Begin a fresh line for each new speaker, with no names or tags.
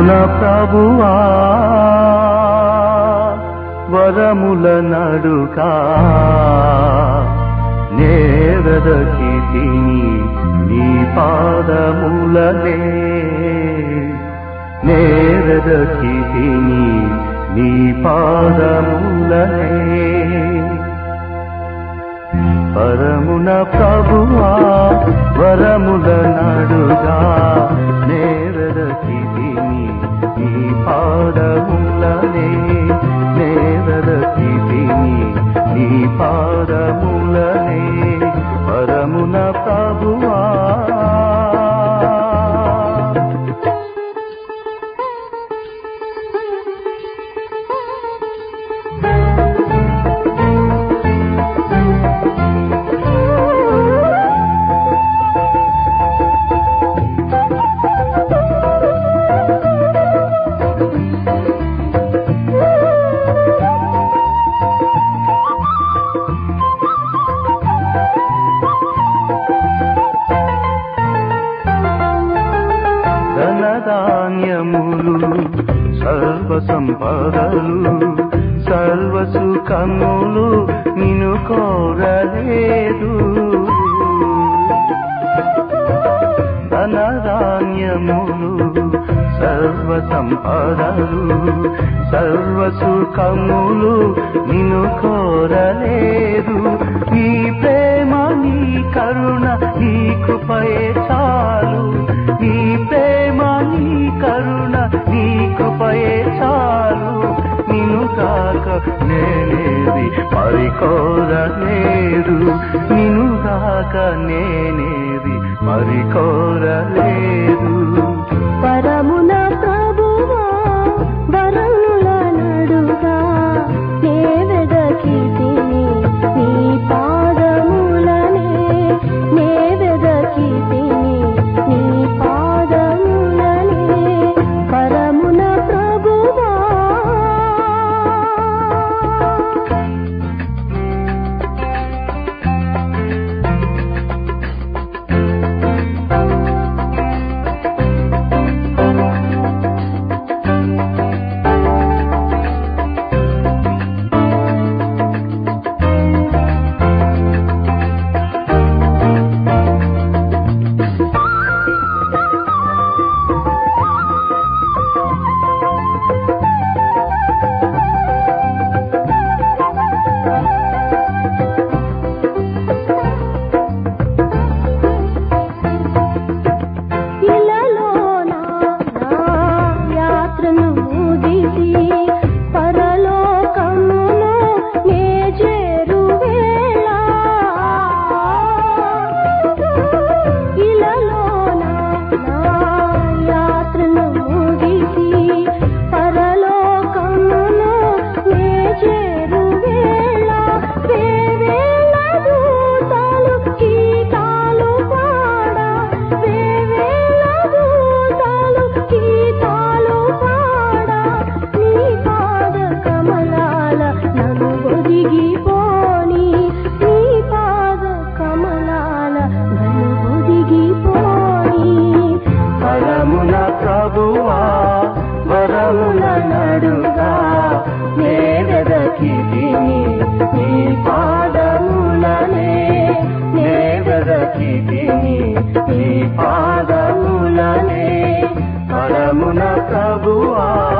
పరమున ప్రభువా వరముల నడుకా నేరదకి తిని నీ పాదములనే నేరదకి తిని నీ పాదములనే పరమున ప్రభువా వరముల నడుగా నేరదకి తిని నీ పాదములనే నేరదకి తిని నీ పాదములనే పరమున ప్రభువా ధనధాన్యములు సర్వ సంపదలు సర్వ సుఖములు నిన్ను కోరలేదు ధనధాన్యములు సర్వ సంపదలు సర్వ సుఖములు నిన్ను కోరలేదు నీ ప్రేమ నీ కరుణ నీ కృపయే చాలు నీ ప్రేమ నీ కరుణ నీ కృపయే చాలు నిన్ను కాక నేనేది మరికోరలేదు నిన్ను కాక నేనేది మరికోరలేదు
పరమున ప్రభువా వరముల నడుగా నే వెదకి తిని నీ పాదములనే నే వెదకి తిని నీ పాదములనే పరమున ప్రభువా ఇలలోన నా యాత్రను ముగిసి పరలోకములో నే చేరువేళ ఇలలోన నా యాత్రను ముగిసి పరలోకములో నే చేరువేళ వేవేల దూతలు గీతాలు పాడా వేవేల దూతలు గీతాలు పాడా నీ పాద కమలాల నన్ను ఒదిగిపోని నీ పాద కమలాల నన్ను ఒదిగిపోని
పరమున ప్రభువా వరముల నడుగా నేరదకి తిని నీ పాదములనే నేరదకి తిని నీ పాదములనే పరమున ప్రభువా